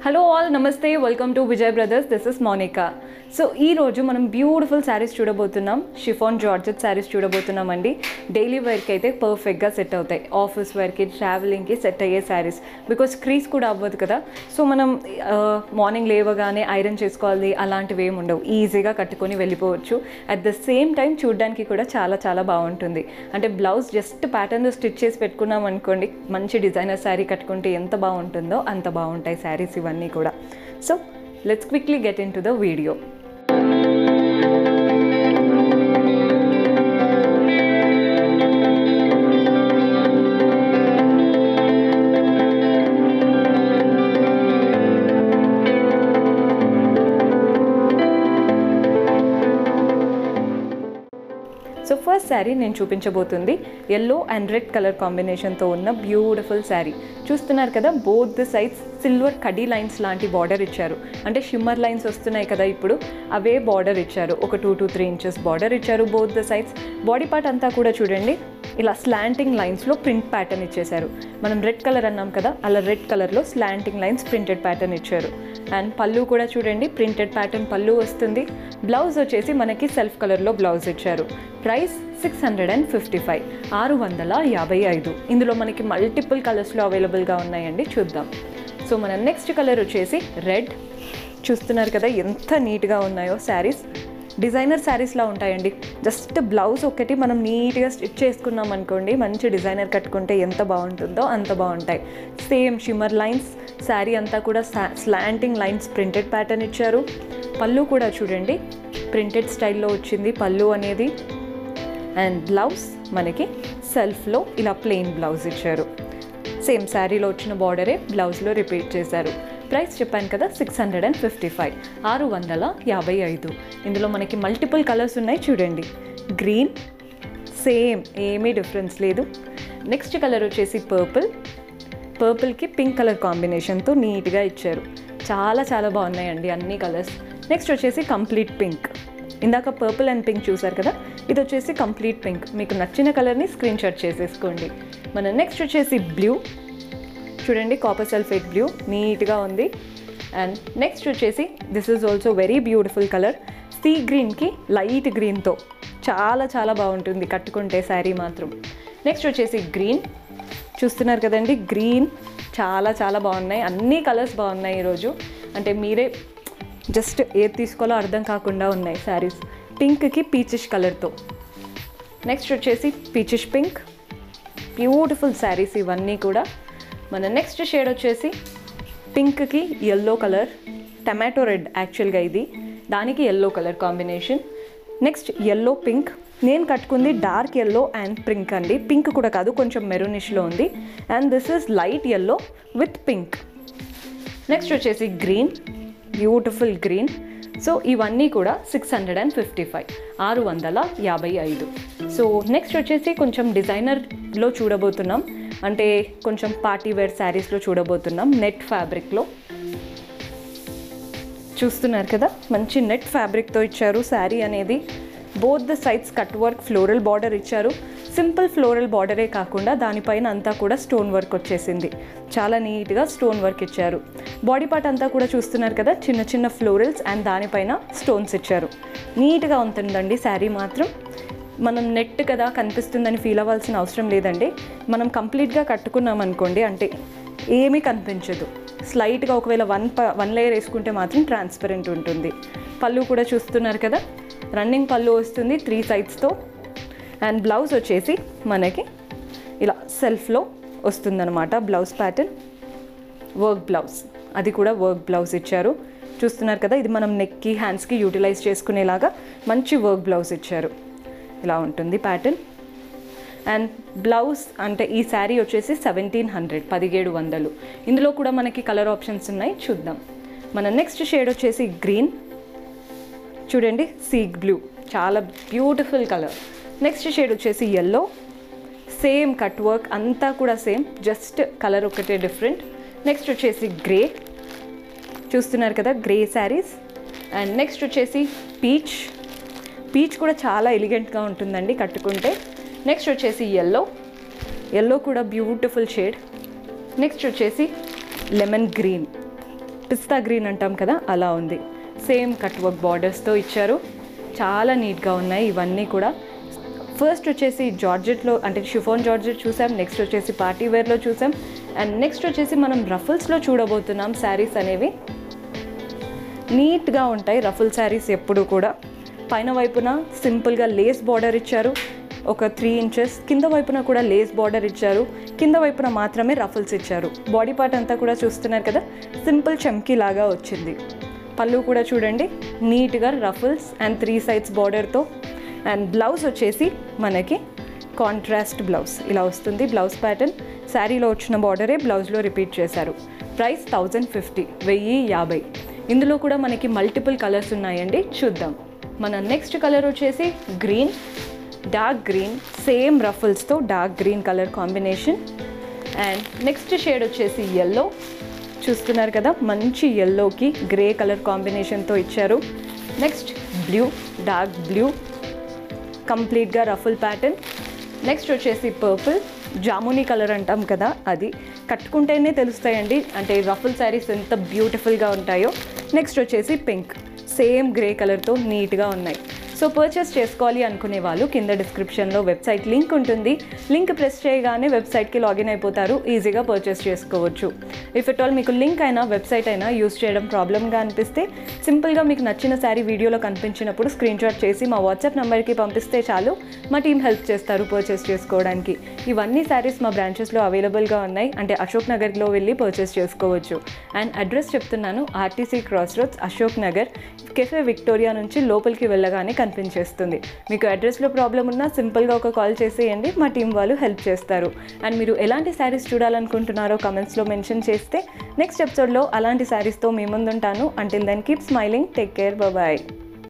hello all namaste welcome to Vijay brothers this is Monica so ఈ రోజు మనం బ్యూటిఫుల్ శారీస్ చూడబోతున్నాం షిఫాన్ జార్జెట్ శారీస్ చూడబోతున్నాం అండి డైలీ వేర్కి అయితే పర్ఫెక్ట్గా సెట్ అవుతాయి ఆఫీస్ వేర్కి ట్రావెలింగ్కి సెట్ అయ్యే శారీస్ బికాస్ క్రీజ్ కూడా అవ్వదు కదా సో మనం మార్నింగ్ లేవగానే ఐరన్ చేసుకోవాలి అలాంటివి ఏమి ఉండవు ఈజీగా కట్టుకొని వెళ్ళిపోవచ్చు అట్ ద సేమ్ టైం చూడడానికి కూడా చాలా చాలా బాగుంటుంది అంటే బ్లౌజ్ జస్ట్ ప్యాటర్న్ స్టిచ్ చేసి పెట్టుకున్నాం అనుకోండి మంచి డిజైనర్ శారీ కట్టుకుంటే ఎంత బాగుంటుందో అంత బాగుంటాయి శారీస్ ఇవన్నీ కూడా so let's quickly get in to the video so first sari నేను చూపించబోతుంది ఎల్లో అండ్ రెడ్ కలర్ కాంబినేషన్తో ఉన్న బ్యూటిఫుల్ శారీ చూస్తున్నారు కదా బోత్ ద సైడ్స్ సిల్వర్ కడీ లైన్స్ లాంటి బార్డర్ ఇచ్చారు అంటే షిమ్మర్ లైన్స్ వస్తున్నాయి కదా ఇప్పుడు అవే బార్డర్ ఇచ్చారు ఒక two to three inches border ఇచ్చారు both the sides body part అంతా కూడా చూడండి ఇలా స్లాంటింగ్ లైన్స్లో ప్రింట్ ప్యాటర్న్ ఇచ్చేశారు మనం రెడ్ కలర్ అన్నాం కదా అలా రెడ్ కలర్లో స్లాంటింగ్ లైన్స్ ప్రింటెడ్ ప్యాటర్న్ ఇచ్చారు అండ్ పళ్ళు కూడా చూడండి ప్రింటెడ్ ప్యాటర్న్ పళ్ళు వస్తుంది బ్లౌజ్ వచ్చేసి మనకి సెల్ఫ్ కలర్లో బ్లౌజ్ ఇచ్చారు price six hundred and fifty five ఆరు వందల యాభై ఐదు ఇందులో మనకి మల్టిపుల్ కలర్స్లో అవైలబుల్గా ఉన్నాయండి చూద్దాం సో మన నెక్స్ట్ కలర్ వచ్చేసి రెడ్ చూస్తున్నారు కదా ఎంత నీట్గా ఉన్నాయో శారీస్ డిజైనర్ శారీస్లా ఉంటాయండి జస్ట్ బ్లౌజ్ ఒకటి మనం నీట్గా స్టిచ్ చేసుకున్నాం అనుకోండి మంచి డిజైనర్ కట్టుకుంటే ఎంత బాగుంటుందో అంత బాగుంటాయి సేమ్ షిమ్మర్ లైన్స్ శారీ అంతా కూడా స్లాంటింగ్ లైన్స్ ప్రింటెడ్ ప్యాటర్న్ ఇచ్చారు పళ్ళు కూడా చూడండి ప్రింటెడ్ స్టైల్లో వచ్చింది పళ్ళు అనేది అండ్ బ్లౌజ్ మనకి సెల్ఫ్లో ఇలా ప్లెయిన్ బ్లౌజ్ ఇచ్చారు సేమ్ శారీలో వచ్చిన బార్డరే బ్లౌజ్లో రిపీట్ చేశారు ప్రైస్ చెప్పాను కదా six hundred and fifty five ఆరు వందల యాభై ఐదు ఇందులో మనకి మల్టిపుల్ కలర్స్ ఉన్నాయి చూడండి గ్రీన్ సేమ్ ఏమీ డిఫరెన్స్ లేదు నెక్స్ట్ కలర్ వచ్చేసి పర్పుల్ పర్పుల్కి పింక్ కలర్ కాంబినేషన్తో నీట్గా ఇచ్చారు చాలా చాలా బాగున్నాయండి అన్ని కలర్స్ నెక్స్ట్ వచ్చేసి కంప్లీట్ పింక్ ఇందాక పర్పుల్ అండ్ పింక్ చూసారు కదా ఇది వచ్చేసి కంప్లీట్ పింక్ మీకు నచ్చిన కలర్ని స్క్రీన్ షాట్ చేసేసుకోండి మన నెక్స్ట్ వచ్చేసి బ్లూ చూడండి కాపర్ సల్ఫేట్ బ్లూ నీట్గా ఉంది అండ్ నెక్స్ట్ వచ్చేసి this is also very beautiful colour sea గ్రీన్కి లైట్ గ్రీన్తో చాలా చాలా బాగుంటుంది కట్టుకుంటే శారీ మాత్రం నెక్స్ట్ వచ్చేసి గ్రీన్ చూస్తున్నారు కదండి గ్రీన్ చాలా చాలా బాగున్నాయి అన్ని కలర్స్ బాగున్నాయి ఈరోజు అంటే మీరే జస్ట్ ఏది తీసుకోవాలో అర్థం కాకుండా ఉన్నాయి శారీస్ పింక్కి పీచిష్ కలర్తో నెక్స్ట్ వచ్చేసి పీచిష్ పింక్ బ్యూటిఫుల్ శారీస్ ఇవన్నీ కూడా మన నెక్స్ట్ షేడ్ వచ్చేసి పింక్కి ఎల్లో కలర్ టమాటో రెడ్ యాక్చువల్గా ఇది దానికి yellow colour combination next yellow pink నేను కట్టుకుంది డార్క్ ఎల్లో అండ్ పింక్ అండి పింక్ కూడా కాదు కొంచెం మెరూనిష్లో ఉంది and this is light yellow with pink next వచ్చేసి గ్రీన్ బ్యూటిఫుల్ గ్రీన్ సో ఇవన్నీ కూడా six hundred and fifty five ఆరు వందల యాభై ఐదు సో నెక్స్ట్ వచ్చేసి కొంచెం డిజైనర్లో చూడబోతున్నాం అంటే కొంచెం పార్టీ వేర్ శారీస్లో చూడబోతున్నాం నెట్ ఫ్యాబ్రిక్లో చూస్తున్నారు కదా మంచి నెట్ ఫ్యాబ్రిక్తో ఇచ్చారు శారీ అనేది both the sides cut work floral border ఇచ్చారు సింపుల్ ఫ్లోరల్ బార్డరే కాకుండా దానిపైన అంతా కూడా స్టోన్ వర్క్ వచ్చేసింది చాలా నీట్గా స్టోన్ వర్క్ ఇచ్చారు బాడీ పార్ట్ అంతా కూడా చూస్తున్నారు కదా చిన్న చిన్న ఫ్లోరల్స్ అండ్ దానిపైన స్టోన్స్ ఇచ్చారు నీట్గా ఉంటుందండి శారీ మాత్రం మనం నెట్ కదా కనిపిస్తుందని ఫీల్ అవ్వాల్సిన అవసరం లేదండి మనం కంప్లీట్గా కట్టుకున్నాం అనుకోండి అంటే ఏమీ కనిపించదు స్లైట్గా ఒకవేళ వన్ ప వన్ లేయర్ వేసుకుంటే మాత్రం ట్రాన్స్పరెంట్ ఉంటుంది పళ్ళు కూడా చూస్తున్నారు కదా రన్నింగ్ పళ్ళు వస్తుంది త్రీ సైడ్స్తో అండ్ బ్లౌజ్ వచ్చేసి మనకి ఇలా సెల్ఫ్లో వస్తుందన్నమాట బ్లౌజ్ ప్యాటర్న్ వర్క్ బ్లౌజ్ అది కూడా వర్క్ బ్లౌజ్ ఇచ్చారు చూస్తున్నారు కదా ఇది మనం నెక్కి హ్యాండ్స్కి యూటిలైజ్ చేసుకునేలాగా మంచి వర్క్ బ్లౌజ్ ఇచ్చారు ఇలా ఉంటుంది ప్యాటర్న్ అండ్ బ్లౌజ్ అంటే ఈ శారీ వచ్చేసి సెవెంటీన్ హండ్రెడ్ పదిహేడు వందలు ఇందులో కూడా మనకి కలర్ ఆప్షన్స్ ఉన్నాయి చూద్దాం మన నెక్స్ట్ షేడ్ వచ్చేసి గ్రీన్ చూడండి సీ బ్లూ చాలా బ్యూటిఫుల్ కలర్ నెక్స్ట్ షేడ్ వచ్చేసి ఎల్లో సేమ్ కట్ వర్క్ అంతా కూడా సేమ్ జస్ట్ కలర్ ఒకటే డిఫరెంట్ నెక్స్ట్ వచ్చేసి గ్రే చూస్తున్నారు కదా గ్రే శారీస్ అండ్ నెక్స్ట్ వచ్చేసి పీచ్ పీచ్ కూడా చాలా ఎలిగెంట్గా ఉంటుందండి కట్టుకుంటే నెక్స్ట్ వచ్చేసి ఎల్లో ఎల్లో కూడా బ్యూటిఫుల్ షేడ్ నెక్స్ట్ వచ్చేసి లెమన్ గ్రీన్ పిస్తా గ్రీన్ అంటాం కదా అలా ఉంది సేమ్ కట్ వర్క్ బార్డర్స్తో ఇచ్చారు చాలా నీట్గా ఉన్నాయి ఇవన్నీ కూడా ఫస్ట్ వచ్చేసి జార్జెట్లో అంటే షిఫోన్ జార్జెట్ చూసాం నెక్స్ట్ వచ్చేసి పార్టీ వేర్లో చూసాం అండ్ నెక్స్ట్ వచ్చేసి మనం రఫుల్స్లో చూడబోతున్నాం శారీస్ అనేవి నీట్గా ఉంటాయి రఫుల్ శారీస్ ఎప్పుడు కూడా పైన వైపున సింపుల్గా లేస్ బార్డర్ ఇచ్చారు ఒక త్రీ ఇంచెస్ కింద వైపున కూడా లేస్ బార్డర్ ఇచ్చారు కింద వైపున మాత్రమే రఫుల్స్ ఇచ్చారు బాడీ పార్ట్ అంతా కూడా చూస్తున్నారు కదా సింపుల్ చమ్కీ లాగా వచ్చింది పళ్ళు కూడా చూడండి నీట్గా రఫుల్స్ అండ్ త్రీ సైడ్స్ బార్డర్తో అండ్ బ్లౌజ్ వచ్చేసి మనకి కాంట్రాస్ట్ బ్లౌజ్ ఇలా వస్తుంది బ్లౌజ్ ప్యాటర్న్ శారీలో వచ్చిన బార్డరే బ్లౌజ్లో రిపీట్ చేశారు ప్రైస్ థౌజండ్ ఫిఫ్టీ వెయ్యి యాభై ఇందులో కూడా మనకి మల్టిపుల్ కలర్స్ ఉన్నాయండి చూద్దాం మన నెక్స్ట్ కలర్ వచ్చేసి గ్రీన్ డార్క్ గ్రీన్ సేమ్ రఫుల్స్తో dark green colour combination and next shade వచ్చేసి ఎల్లో చూస్తున్నారు కదా మంచి ఎల్లోకి గ్రే కలర్ కాంబినేషన్తో ఇచ్చారు నెక్స్ట్ బ్లూ డార్క్ బ్లూ కంప్లీట్గా రఫుల్ ప్యాటర్న్ నెక్స్ట్ వచ్చేసి పర్పుల్ జామునీ కలర్ అంటాం కదా అది కట్టుకుంటేనే తెలుస్తాయండి అంటే రఫుల్ శారీస్ ఎంత బ్యూటిఫుల్గా ఉంటాయో నెక్స్ట్ వచ్చేసి పింక్ సేమ్ గ్రే కలర్తో నీట్గా ఉన్నాయి సో పర్చేస్ చేసుకోవాలి అనుకునే వాళ్ళు కింద డిస్క్రిప్షన్లో వెబ్సైట్ లింక్ ఉంటుంది లింక్ ప్రెస్ చేయగానే వెబ్సైట్కి లాగిన్ అయిపోతారు ఈజీగా పర్చేస్ చేసుకోవచ్చు ఇఫ్ ఎట్ ఆల్ మీకు లింక్ అయినా వెబ్సైట్ అయినా యూస్ చేయడం ప్రాబ్లమ్గా అనిపిస్తే సింపుల్గా మీకు నచ్చిన శారీ వీడియోలో కనిపించినప్పుడు స్క్రీన్ షాట్ చేసి మా వాట్సాప్ నెంబర్కి పంపిస్తే చాలు మా టీం హెల్ప్ చేస్తారు పర్చేస్ చేసుకోవడానికి ఇవన్నీ శారీస్ మా బ్రాంచెస్లో అవైలబుల్గా ఉన్నాయి అంటే అశోక్ నగర్లో వెళ్ళి పర్చేస్ చేసుకోవచ్చు అండ్ అడ్రస్ చెప్తున్నాను RTC cross roads Ashok Nagar cafe Victoria నుంచి లోపలికి వెళ్ళగానే కనిపించేస్తుంది మీకు అడ్రస్లో ప్రాబ్లం ఉన్నా సింపుల్గా ఒక కాల్ చేసేయండి మా టీం వాళ్ళు హెల్ప్ చేస్తారు అండ్ మీరు ఎలాంటి శారీస్ చూడాలనుకుంటున్నారో కమెంట్స్లో మెన్షన్ చేస్తే నెక్స్ట్ ఎపిసోడ్లో అలాంటి శారీస్తో మీ ముందుంటాను until then keep smiling take care bye